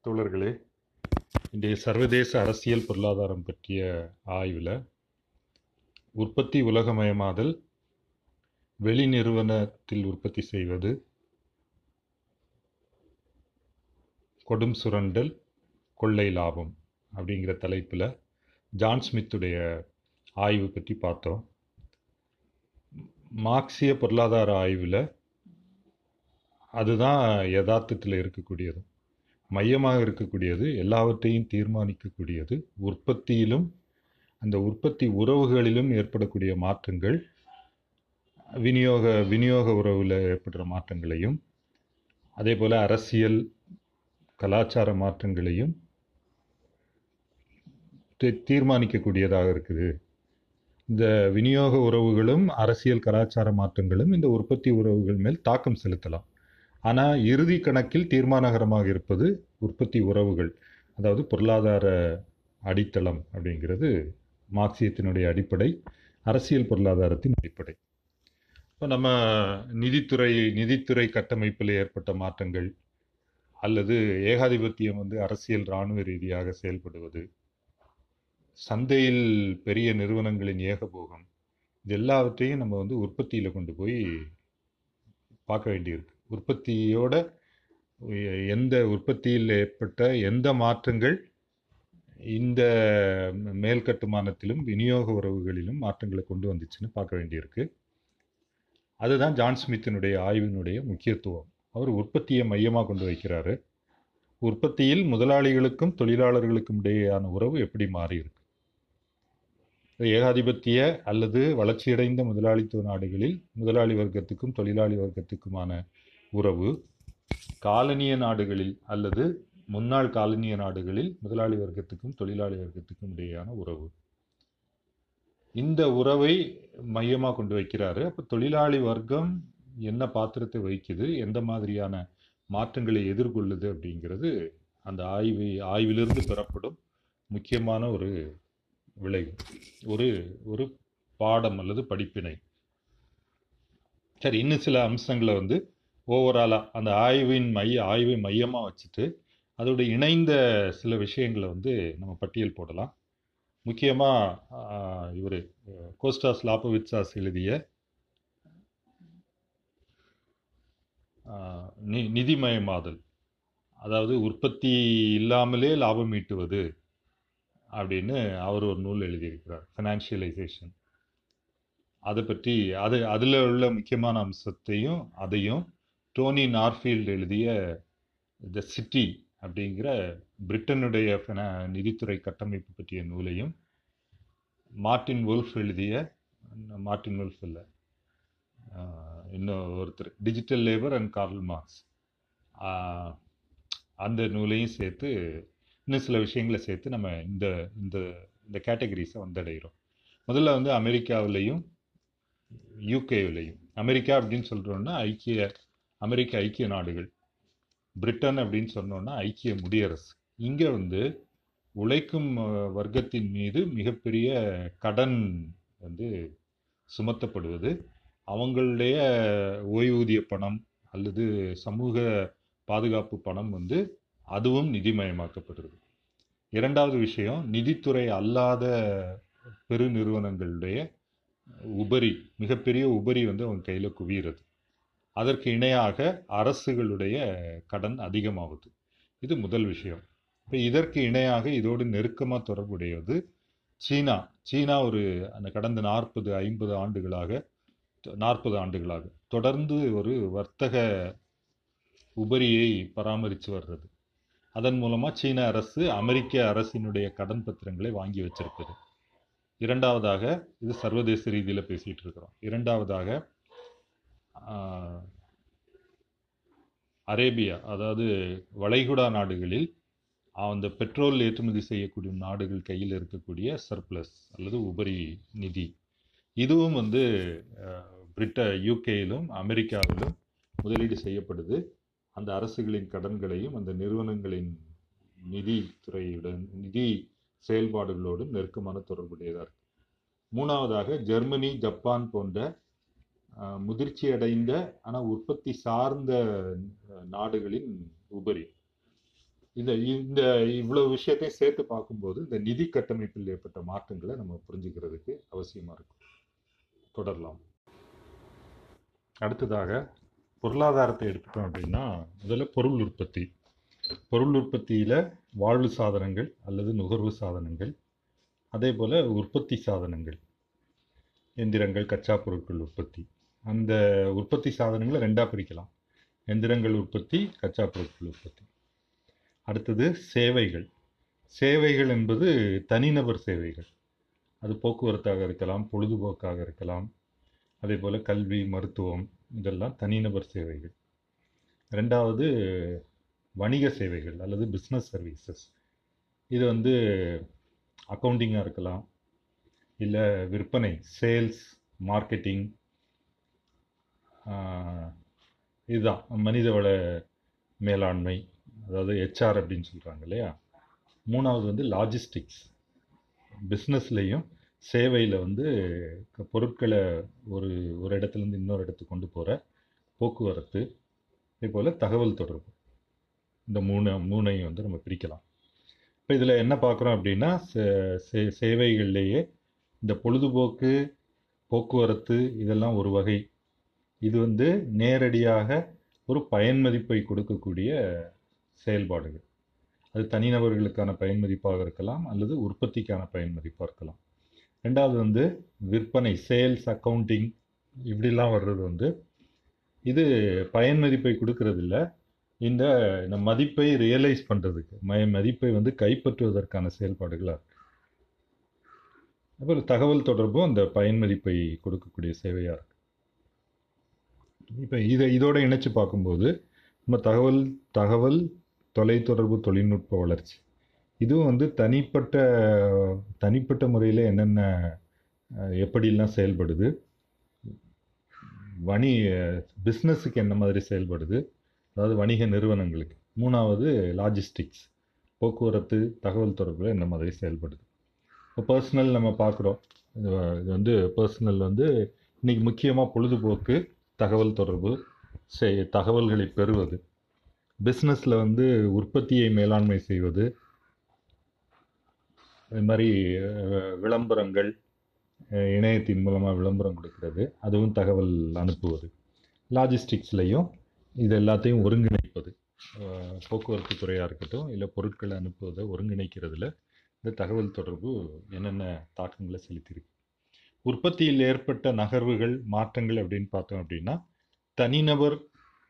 தோழர்களே இன்றைய சர்வதேச அரசியல் பொருளாதாரம் பற்றிய ஆய்வில் உற்பத்தி உலகமயமாதல் வெளி நிறுவனத்தில் உற்பத்தி செய்வது கொடும் சுரண்டல் கொள்ளை லாபம் அப்படிங்கிற தலைப்பில் ஜான் ஸ்மித்துடைய ஆய்வு பற்றி பார்த்தோம் மார்க்சிய பொருளாதார ஆய்வில் அதுதான் யதார்த்தத்தில் இருக்கக்கூடியது மையமாக இருக்கக்கூடியது எல்லாவற்றையும் தீர்மானிக்கக்கூடியது உற்பத்தியிலும் அந்த உற்பத்தி உறவுகளிலும் ஏற்படக்கூடிய மாற்றங்கள் விநியோக விநியோக உறவில் ஏற்படுற மாற்றங்களையும் அதே போல் அரசியல் கலாச்சார மாற்றங்களையும் தீ- தீர்மானிக்கக்கூடியதாக இருக்குது இந்த விநியோக உறவுகளும் அரசியல் கலாச்சார மாற்றங்களும் இந்த உற்பத்தி உறவுகள் மேல் தாக்கம் செலுத்தலாம் ஆனால் இறுதி கணக்கில் தீர்மானகரமாக இருப்பது உற்பத்தி உறவுகள் அதாவது பொருளாதார அடித்தளம் அப்படிங்கிறது மார்க்சியத்தினுடைய அடிப்படை அரசியல் பொருளாதாரத்தின் அடிப்படை இப்போ நம்ம நிதித்துறை நிதித்துறை கட்டமைப்பில் ஏற்பட்ட மாற்றங்கள் அல்லது ஏகாதிபத்தியம் வந்து அரசியல் இராணுவ ரீதியாக செயல்படுவது சந்தையில் பெரிய நிறுவனங்களின் ஏகபோகம் இது எல்லாவற்றையும் நம்ம வந்து உற்பத்தியில் கொண்டு போய் பார்க்க வேண்டியிருக்கு உற்பத்தியோட எ- எந்த உற்பத்தியில் ஏற்பட்ட எந்த மாற்றங்கள் இந்த மேல் கட்டுமானத்திலும் விநியோக உறவுகளிலும் மாற்றங்களை கொண்டு வந்துச்சுன்னு பார்க்க வேண்டியிருக்கு அதுதான் ஜான் ஸ்மித்தினுடைய ஆய்வினுடைய முக்கியத்துவம் அவர் உற்பத்தியை மையமாக கொண்டு வைக்கிறாரு உற்பத்தியில் முதலாளிகளுக்கும் தொழிலாளர்களுக்கும் இடையேயான உறவு எப்படி மாறி இருக்கு ஏகாதிபத்திய அல்லது வளர்ச்சியடைந்த முதலாளித்துவ நாடுகளில் முதலாளி வர்க்கத்துக்கும் தொழிலாளி வர்க்கத்துக்குமான உறவு காலனிய நாடுகளில் அல்லது முன்னாள் காலனிய நாடுகளில் முதலாளி வர்க்கத்துக்கும் தொழிலாளி வர்க்கத்துக்கும் இடையேயான உறவு இந்த உறவை மையமாக கொண்டு வைக்கிறாரு அப்போ தொழிலாளி வர்க்கம் என்ன பாத்திரத்தை வகிக்குது எந்த மாதிரியான மாற்றங்களை எதிர்கொள்ளுது அப்படிங்கிறது அந்த ஆய்வு ஆய்விலிருந்து பெறப்படும் முக்கியமான ஒரு விளைவு ஒரு ஒரு பாடம் அல்லது படிப்பினை சரி இன்னும் சில அம்சங்களை வந்து ஓவராலாக அந்த ஆய்வின் மைய ஆய்வை மையமாக வச்சுட்டு அதோட இணைந்த சில விஷயங்களை வந்து நம்ம பட்டியல் போடலாம் முக்கியமாக இவர் கோஸ்டாஸ் லாப்பவிட்சாஸ் எழுதிய ஆஹ், நி நிதிமயமாதல் அதாவது உற்பத்தி இல்லாமலே லாபம் ஈட்டுவது அப்படின்னு அவர் ஒரு நூல் எழுதியிருக்கிறார் ஃபினான்ஷியலைசேஷன் அதை பற்றி அது அதில் உள்ள முக்கியமான அம்சத்தையும் அதையும் டோனி நார்ஃபீல்டு எழுதிய த சிட்டி அப்படிங்கிற பிரிட்டனுடைய ஃபினா நிதித்துறை கட்டமைப்பு பற்றிய நூலையும் மார்ட்டின் வுல்ஃப் எழுதிய மார்ட்டின் வுல்ஃப் இல்லை ஆஹ், இன்னும் ஒருத்தர் digital labour and Karl Marx ஆஹ், அந்த நூலையும் சேர்த்து இன்னும் சில விஷயங்களை சேர்த்து நம்ம இந்த இந்த இந்த கேட்டகரிஸை வந்தடைகிறோம் முதல்ல வந்து அமெரிக்காவிலையும் யூகேவிலையும் அமெரிக்கா அப்படின்னு சொல்கிறோன்னா ஐக்கிய அமெரிக்க ஐக்கிய நாடுகள் பிரிட்டன் அப்படின்னு சொன்னோன்னா ஐக்கிய முடியரசு இங்கே வந்து உழைக்கும் அஹ், வர்க்கத்தின் மீது மிகப்பெரிய கடன் வந்து சுமத்தப்படுவது அவங்களுடைய ஓய்வூதிய பணம் அல்லது சமூக பாதுகாப்பு பணம் வந்து அதுவும் நிதிமயமாக்கப்படுறது இரண்டாவது விஷயம் நிதித்துறை அல்லாத பெருநிறுவனங்களுடைய உபரி மிகப்பெரிய உபரி வந்து அவங்க கையில் குவிகிறது அதற்கு இணையாக அரசுகளுடைய கடன் அதிகமாகுது இது முதல் விஷயம் இப்போ இதற்கு இணையாக இதோடு நெருக்கமாக தொடர்புடையது சீனா சீனா ஒரு அந்த கடந்த நாற்பது ஐம்பது ஆண்டுகளாக நாற்பது ஆண்டுகளாக தொடர்ந்து ஒரு வர்த்தக உபரியை பராமரித்து வர்றது அதன் மூலமாக சீன அரசு அமெரிக்க அரசினுடைய கடன் பத்திரங்களை வாங்கி வச்சிருக்குது இரண்டாவதாக இது சர்வதேச ரீதியில் பேசிகிட்டு இருக்கிறோம் இரண்டாவதாக ஆஹ், அரேபியா அதாவது வளைகுடா நாடுகளில் அந்த பெட்ரோல் ஏற்றுமதி செய்யக்கூடிய நாடுகள் கையில் இருக்கக்கூடிய சர்ப்ளஸ் அல்லது உபரி நிதி இதுவும் வந்து அஹ், பிரிட்ட யூகேயிலும் அமெரிக்காவிலும் முதலீடு செய்யப்படுது அந்த அரசுகளின் கடன்களையும் அந்த நிறுவனங்களின் நிதித்துறையுடன் நிதி செயல்பாடுகளோடும் நெருக்கமான தொடர்புடையதாக இருக்கு மூணாவதாக ஜெர்மனி ஜப்பான் போன்ற அஹ், முதிர்ச்சியடைந்த ஆனால் உற்பத்தி சார்ந்த அஹ், நாடுகளின் உபரி இந்த இந்த இவ்வளவு விஷயத்தையும் சேர்த்து பார்க்கும்போது இந்த நிதி கட்டமைப்பில் ஏற்பட்ட மாற்றங்களை நம்ம புரிஞ்சுக்கிறதுக்கு அவசியமா இருக்கும் தொடரலாம் அடுத்ததாக பொருளாதாரத்தை எடுத்துட்டோம் அப்படின்னா முதல்ல பொருள் உற்பத்தி பொருள் உற்பத்தியில் வாழ்வு சாதனங்கள் அல்லது நுகர்வு சாதனங்கள் அதே போல் உற்பத்தி சாதனங்கள் எந்திரங்கள் கச்சா பொருட்கள் உற்பத்தி அந்த உற்பத்தி சாதனங்களை ரெண்டாக பிரிக்கலாம் எந்திரங்கள் உற்பத்தி கச்சா பொருட்கள் உற்பத்தி அடுத்தது சேவைகள் சேவைகள் என்பது தனிநபர் சேவைகள் அது போக்குவரத்தாக இருக்கலாம் பொழுதுபோக்காக இருக்கலாம் அதே போல் கல்வி மருத்துவம் இதெல்லாம் தனிநபர் சேவைகள் ரெண்டாவது வணிக சேவைகள் அல்லது பிஸ்னஸ் சர்வீசஸ் இது வந்து அக்கௌண்டிங்காக இருக்கலாம் இல்லை விற்பனை சேல்ஸ் மார்க்கெட்டிங் இதுதான் மனிதவள மேலாண்மை அதாவது ஹெச்ஆர் அப்படின்னு சொல்கிறாங்க இல்லையா மூணாவது வந்து லாஜிஸ்டிக்ஸ் பிஸ்னஸ்லேயும் சேவையில் வந்து க- பொருட்களை ஒரு ஒரு இடத்துலேருந்து இன்னொரு இடத்துக்கு கொண்டு போகிற போக்குவரத்து இதே போல் தகவல் தொடர்பு இந்த மூணு மூணையும் வந்து நம்ம பிரிக்கலாம் இப்போ இதில் என்ன பார்க்குறோம் அப்படின்னா சே- சே- சேவைகள்லேயே இந்த பொழுதுபோக்கு போக்குவரத்து இதெல்லாம் ஒரு வகை இது வந்து நேரடியாக ஒரு பயன் மதிப்பை கொடுக்கக்கூடிய செயல்பாடுகள் அது தனிநபர்களுக்கான பயன் மதிப்பாக இருக்கலாம் அல்லது உற்பத்திக்கான பயன் மதிப்பாக இருக்கலாம் ரெண்டாவது வந்து விற்பனை சேல்ஸ் அக்கவுண்டிங் இப்படிலாம் வர்றது வந்து இது பயன் மதிப்பை கொடுக்கறதில்ல இந்த இந்த மதிப்பை ரியலைஸ் பண்ணுறதுக்கு மய மதிப்பை வந்து கைப்பற்றுவதற்கான செயல்பாடுகளாக இருக்கு அப்புறம் தகவல் தொடர்பும் அந்த பயன் மதிப்பை கொடுக்கக்கூடிய சேவையாக இருக்கு இப்போ இதை இதோட இணைச்சு பார்க்கும்போது நம்ம தகவல் தகவல் தொலைத்தொடர்பு தொழில்நுட்ப வளர்ச்சி இதுவும் வந்து தனிப்பட்ட தனிப்பட்ட முறையில் என்னென்ன அஹ், எப்படிலாம் செயல்படுது வணி பிஸ்னஸுக்கு என்ன மாதிரி செயல்படுது அதாவது வணிக நிறுவனங்களுக்கு மூணாவது லாஜிஸ்டிக்ஸ் போக்குவரத்து தகவல் தொடர்பில் என்ன மாதிரி செயல்படுது இப்போ பர்சனல் நம்ம பார்க்குறோம் இது வ- இது வந்து பர்சனல் வந்து இன்னைக்கு முக்கியமாக பொழுதுபோக்கு தகவல் தொடர்பு செய் தகவல்களை பெறுவது பிஸ்னஸில் வந்து உற்பத்தியை மேலாண்மை செய்வது இது மாதிரி அஹ், விளம்பரங்கள் அஹ், இணையத்தின் மூலமாக விளம்பரம் கொடுக்கிறது அதுவும் தகவல் அனுப்புவது லாஜிஸ்டிக்ஸ்லையும் இது எல்லாத்தையும் ஒருங்கிணைப்பது அஹ், போக்குவரத்து துறையாக இருக்கட்டும் இல்லை பொருட்களை அனுப்புவதை ஒருங்கிணைக்கிறதுல இந்த தகவல் தொடர்பு என்னென்ன தாக்கங்களை செலுத்தியிருக்கு உற்பத்தியில் ஏற்பட்ட நகர்வுகள் மாற்றங்கள் அப்படின்னு பார்த்தோம் அப்படின்னா தனிநபருக்கான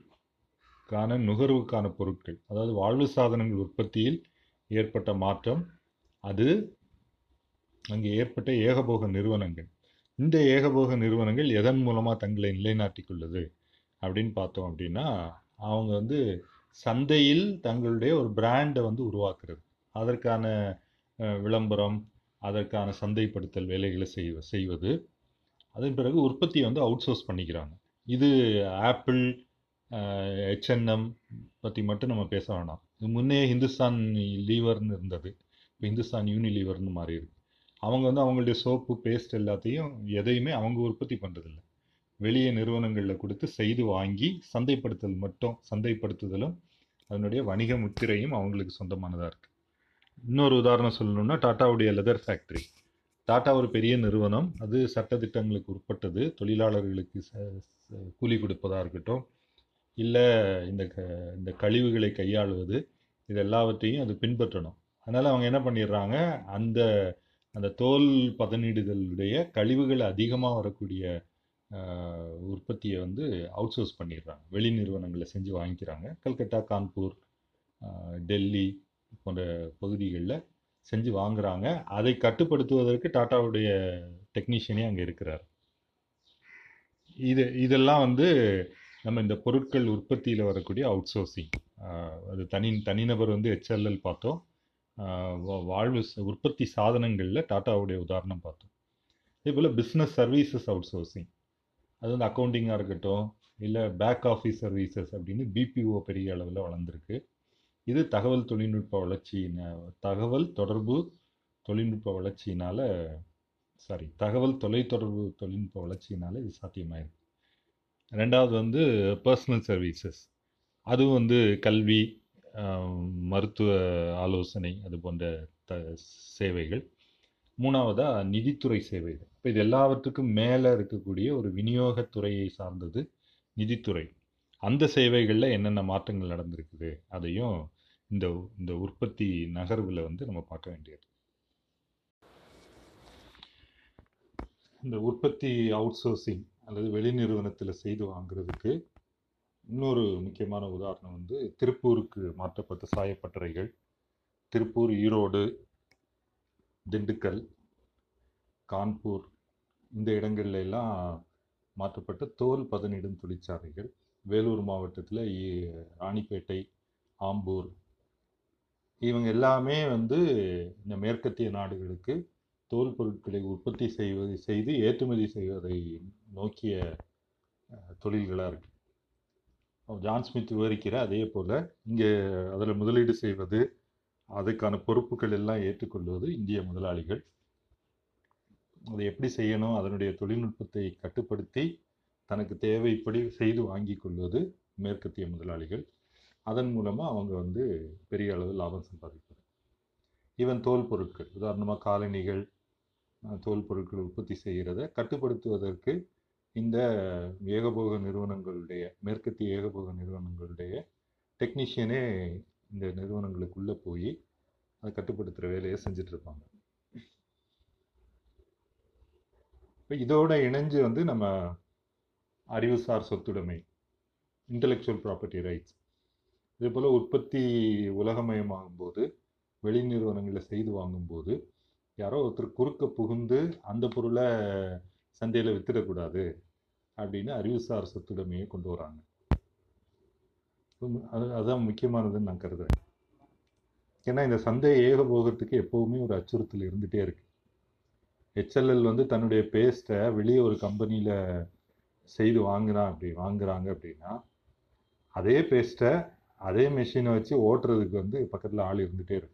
நுகர்வுக்கான பொருட்கள் அதாவது வாழ்வு சாதனங்கள் உற்பத்தியில் ஏற்பட்ட மாற்றம் அது அங்கே ஏற்பட்ட ஏகபோக நிறுவனங்கள் இந்த ஏகபோக நிறுவனங்கள் எதன் மூலமாக தங்களை நிலைநாட்டிக் கொள்ளுது அப்படின்னு பார்த்தோம் அப்படின்னா அவங்க வந்து சந்தையில் தங்களுடைய ஒரு பிராண்டை வந்து உருவாக்குறது அதற்கான அஹ், விளம்பரம் அதற்கான சந்தைப்படுத்தல் வேலைகளை செய்வ செய்வது அதன் பிறகு உற்பத்தியை வந்து அவுட் சோர்ஸ் பண்ணிக்கிறாங்க இது ஆப்பிள் ஹெச்என்எம் பற்றி மட்டும் நம்ம பேச வேணாம் இது முன்னே ஹிந்துஸ்தான் லீவர்னு இருந்தது இப்போ ஹிந்துஸ்தான் யூனிலீவர்னு மாறி இருக்கு அவங்க வந்து அவங்களுடைய சோப்பு பேஸ்ட் எல்லாத்தையும் எதையுமே அவங்க உற்பத்தி பண்ணுறதில்ல வெளியே நிறுவனங்களில் கொடுத்து செய்து வாங்கி சந்தைப்படுத்தல் மட்டும் சந்தைப்படுத்துதலும் அதனுடைய வணிக முத்திரையும் அவங்களுக்கு சொந்தமானதாக இருக்குது இன்னொரு உதாரணம் சொல்லணும்னா டாட்டாவுடைய லெதர் ஃபேக்ட்ரி டாடா ஒரு பெரிய நிறுவனம் அது சட்டதிட்டங்களுக்கு உட்பட்டது தொழிலாளர்களுக்கு ச- ச- கூலி கொடுப்பதாக இருக்கட்டும் இல்லை இந்த க இந்த கழிவுகளை கையாளுவது இது எல்லாவற்றையும் அது பின்பற்றணும் அதனால் அவங்க என்ன பண்ணிடுறாங்க அந்த அந்த தோல் பதனிடுதலுடைய கழிவுகள் அதிகமாக வரக்கூடிய ஆஹ், உற்பத்தியை வந்து அவுட் சோர்ஸ் பண்ணிடுறாங்க வெளி நிறுவனங்களை செஞ்சு வாங்கிக்கிறாங்க கல்கத்தா கான்பூர் ஆஹ், டெல்லி போன்ற பகுதிகளில் செஞ்சு வாங்குறாங்க அதை கட்டுப்படுத்துவதற்கு டாட்டாவுடைய டெக்னீஷியனே அங்கே இருக்கிறார் இது இதெல்லாம் வந்து நம்ம இந்த பொருட்கள் உற்பத்தியில் வரக்கூடிய அவுட் சோர்சிங் அது தனி தனிநபர் வந்து ஹெச்எல்எல் பார்த்தோம் ஆஹ் வா- வாழ்வு ச- உற்பத்தி சாதனங்களில் டாட்டாவுடைய உதாரணம் பார்த்தோம் இதே போல் பிஸ்னஸ் சர்வீசஸ் அவுட் சோர்சிங் அது வந்து அக்கௌண்டிங்காக இருக்கட்டும் இல்லை பேக் ஆஃபீஸ் சர்வீசஸ் அப்படின்னு பிபிஓ பெரிய அளவில் வளர்ந்துருக்கு இது தகவல் தொழில்நுட்ப வளர்ச்சியின தகவல் தொடர்பு தொழில்நுட்ப வளர்ச்சியினால சாரி தகவல் தொலைத்தொடர்பு தொழில்நுட்ப வளர்ச்சியினால இது சாத்தியமாயிருக்கு ரெண்டாவது வந்து பர்சனல் சர்வீசஸ் அதுவும் வந்து கல்வி ஆம், மருத்துவ ஆலோசனை அது போன்ற த சேவைகள் மூணாவதாக நிதித்துறை சேவைகள் இப்போ இது எல்லாவற்றுக்கும் மேலே இருக்கக்கூடிய ஒரு விநியோகத்துறையை சார்ந்தது நிதித்துறை அந்த சேவைகளில் என்னென்ன மாற்றங்கள் நடந்திருக்குது அதையும் இந்த இந்த உற்பத்தி நகர்வில் வந்து நம்ம பார்க்க வேண்டியது இந்த உற்பத்தி அவுட் சோர்சிங் அல்லது வெளி நிறுவனத்தில் செய்து வாங்குறதுக்கு இன்னொரு முக்கியமான உதாரணம் வந்து திருப்பூருக்கு மாற்றப்பட்ட சாயப்பட்டறைகள் திருப்பூர் ஈரோடு திண்டுக்கல் கான்பூர் இந்த இடங்கள்ல எல்லாம் மாற்றப்பட்ட தோல் பதனிடும் தொழிற்சாலைகள் வேலூர் மாவட்டத்தில் ராணிப்பேட்டை ஆம்பூர் இவங்க எல்லாமே வந்து இந்த மேற்கத்திய நாடுகளுக்கு தோல் பொருட்களை உற்பத்தி செய்வது செய்து ஏற்றுமதி செய்வதை நோக்கிய தொழில்களாக இருக்கு ஜான் ஸ்மித் விவரிக்கிற அதே போல் இங்கே அதில் முதலீடு செய்வது அதுக்கான பொறுப்புகள் எல்லாம் ஏற்றுக்கொள்வது இந்திய முதலாளிகள் அதை எப்படி செய்யணும் அதனுடைய தொழில்நுட்பத்தை கட்டுப்படுத்தி தனக்கு தேவைப்படி செய்து வாங்கி கொள்வது மேற்கத்திய முதலாளிகள் அதன் மூலமாக அவங்க வந்து பெரிய அளவு லாபம் சம்பாதிப்பார் ஈவன் தோல் பொருட்கள் உதாரணமாக காலணிகள் அஹ், தோல் பொருட்கள் உற்பத்தி செய்கிறத கட்டுப்படுத்துவதற்கு இந்த ஏகபோக நிறுவனங்களுடைய மேற்கத்திய ஏகபோக நிறுவனங்களுடைய டெக்னீஷியனே இந்த நிறுவனங்களுக்குள்ளே போய் அதை கட்டுப்படுத்துகிற வேலையை செஞ்சுட்டு இருப்பாங்க இப்போ இதோட இணைஞ்சு வந்து நம்ம அறிவுசார் சொத்துடைமை இன்டெலெக்சுவல் ப்ராப்பர்ட்டி ரைட்ஸ் இதே போல் உற்பத்தி உலகமயமாகும் போது வெளி நிறுவனங்களில் செய்து வாங்கும்போது யாரோ ஒருத்தர் குறுக்க புகுந்து அந்த பொருளை சந்தையில் வித்துடக்கூடாது அப்படின்னு அறிவுசார் சொத்துடைமையை கொண்டு வராங்க அது அதுதான் முக்கியமானதுன்னு நான் கருதுறேன் ஏன்னா இந்த சந்தை ஏகபோகத்துக்கு எப்போவுமே ஒரு அச்சுறுத்தல் இருந்துகிட்டே இருக்கு ஹெச்எல்எல் வந்து தன்னுடைய பேஸ்ட்டை வெளியே ஒரு கம்பெனியில் செய்து வாங்குறான் அப்படி வாங்குறாங்க அப்படின்னா அதே பேஸ்ட்டை அதே மெஷினை வச்சு ஓட்டுறதுக்கு வந்து பக்கத்தில் ஆள் இருந்துகிட்டே இருக்கும்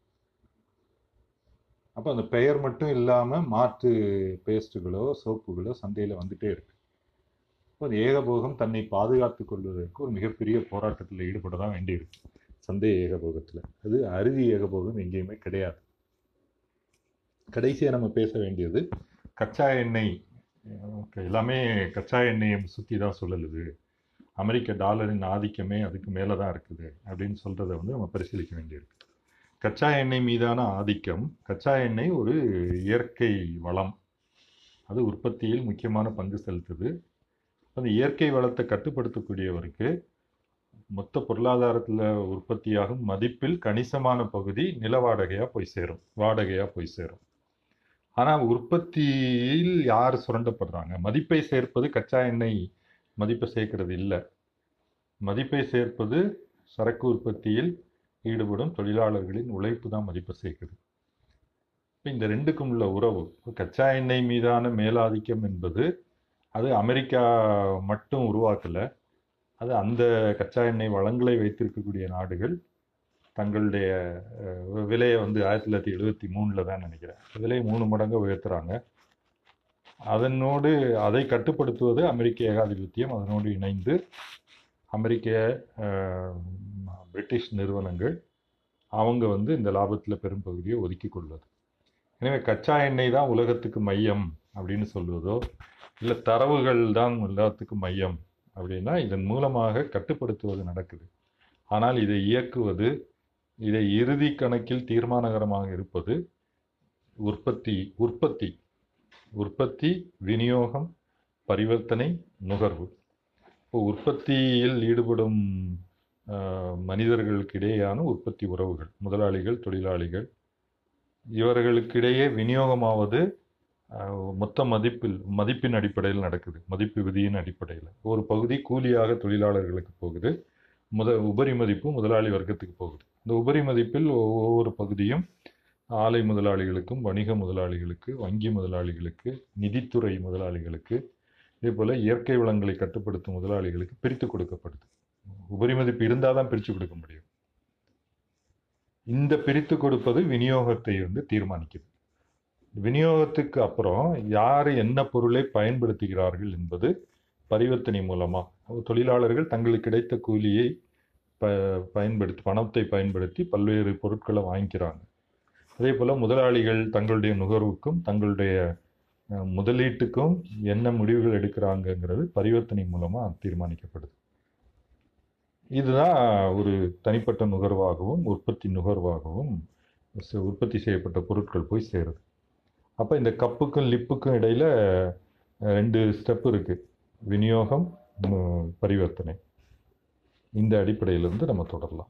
அப்போ அந்த பெயர் மட்டும் இல்லாமல் மாற்று பேஸ்ட்டுகளோ சோப்புகளோ சந்தையில் வந்துட்டே இருக்கு அப்போ அந்த ஏகபோகம் தன்னை பாதுகாத்து கொள்வதற்கு ஒரு மிகப்பெரிய போராட்டத்தில் ஈடுபட தான் வேண்டியிருக்கு சந்தை ஏகபோகத்தில் அது அறுதி ஏகபோகம் எங்கேயுமே கிடையாது கடைசியாக நம்ம பேச வேண்டியது கச்சா எண்ணெய் ஓகே எல்லாமே கச்சா எண்ணெயை சுற்றி தான் சொல்லலுது அமெரிக்க டாலரின் ஆதிக்கமே அதுக்கு மேலே தான் இருக்குது அப்படின்னு சொல்கிறத வந்து நம்ம பரிசீலிக்க வேண்டியிருக்கு கச்சா எண்ணெய் மீதான ஆதிக்கம் கச்சா எண்ணெய் ஒரு இயற்கை வளம் அது உற்பத்தியில் முக்கியமான பங்கு செலுத்துது அந்த இயற்கை வளத்தை கட்டுப்படுத்தக்கூடியவருக்கு மொத்த பொருளாதாரத்தில் உற்பத்தியாகும் மதிப்பில் கணிசமான பகுதி நில வாடகையாக போய் சேரும் வாடகையாக போய் சேரும் ஆனால் உற்பத்தியில் யார் சுரண்டப்படுறாங்க மதிப்பை சேர்ப்பது கச்சா எண்ணெய் மதிப்பை சேர்க்கறது இல்லை மதிப்பை சேர்ப்பது சரக்கு உற்பத்தியில் ஈடுபடும் தொழிலாளர்களின் உழைப்பு தான் மதிப்பை சேர்க்குது இப்போ இந்த ரெண்டுக்கும் உள்ள உறவு கச்சா எண்ணெய் மீதான மேலாதிக்கம் என்பது அது அமெரிக்கா மட்டும் உருவாக்கலை அது அந்த கச்சா எண்ணெய் வளங்களை வைத்திருக்கக்கூடிய நாடுகள் தங்களுடைய அஹ், விலையை வந்து ஆயிரத்தி தொள்ளாயிரத்தி எழுபத்தி மூணில் தான் நினைக்கிறேன் விலையை மூணு மடங்கு உயர்த்துறாங்க அதனோடு அதை கட்டுப்படுத்துவது அமெரிக்க ஏகாதிபத்தியம் அதனோடு இணைந்து அமெரிக்க அஹ், பிரிட்டிஷ் நிறுவனங்கள் அவங்க வந்து இந்த லாபத்தில் பெரும் பகுதியை ஒதுக்கி கொள்வது எனவே கச்சா எண்ணெய் தான் உலகத்துக்கு மையம் அப்படின்னு சொல்வதோ இல்லை தரவுகள் தான் உலகத்துக்கு மையம் அப்படின்னா இதன் மூலமாக கட்டுப்படுத்துவது நடக்குது ஆனால் இதை இயக்குவது இதை இறுதி கணக்கில் தீர்மானகரமாக இருப்பது உற்பத்தி உற்பத்தி உற்பத்தி விநியோகம் பரிவர்த்தனை நுகர்வு இப்போ உற்பத்தியில் ஈடுபடும் ஆஹ், மனிதர்களுக்கிடையேயான உற்பத்தி உறவுகள் முதலாளிகள் தொழிலாளிகள் இவர்களுக்கிடையே விநியோகமாவது ஆஹ், மொத்த மதிப்பில் மதிப்பின் அடிப்படையில் நடக்குது மதிப்பு விதியின் அடிப்படையில் ஒரு பகுதி கூலியாக தொழிலாளர்களுக்கு போகுது முத உபரி மதிப்பு முதலாளி வர்க்கத்துக்கு போகுது இந்த உபரி மதிப்பில் ஒ- ஒவ்வொரு பகுதியும் ஆலை முதலாளிகளுக்கும் வணிக முதலாளிகளுக்கு வங்கி முதலாளிகளுக்கு நிதித்துறை முதலாளிகளுக்கு இதே போல் இயற்கை வளங்களை கட்டுப்படுத்தும் முதலாளிகளுக்கு பிரித்து கொடுக்கப்படுது உபரி மதிப்பு இருந்தால் தான் பிரித்து கொடுக்க முடியும் இந்த பிரித்து கொடுப்பது விநியோகத்தை வந்து தீர்மானிக்குது விநியோகத்துக்கு அப்புறம் யார் என்ன பொருளை பயன்படுத்துகிறார்கள் என்பது பரிவர்த்தனை மூலமாக தொழிலாளர்கள் தங்களுக்கு கிடைத்த கூலியை ப பயன்படுத்தி பணத்தை பயன்படுத்தி பல்வேறு பொருட்களை வாங்கிக்கிறாங்க அதே போல் முதலாளிகள் தங்களுடைய நுகர்வுக்கும் தங்களுடைய அஹ், முதலீட்டுக்கும் என்ன முடிவுகள் எடுக்கிறாங்கங்கிறது பரிவர்த்தனை மூலமாக தீர்மானிக்கப்படுது இதுதான் ஒரு தனிப்பட்ட நுகர்வாகவும் உற்பத்தி நுகர்வாகவும் ச- உற்பத்தி செய்யப்பட்ட பொருட்கள் போய் சேருது அப்போ இந்த கப்புக்கும் லிப்புக்கும் இடையில அஹ், ரெண்டு ஸ்டெப் இருக்கு விநியோகம் ம், பரிவர்த்தனை இந்த அடிப்படையிலிருந்து நம்ம தொடரலாம்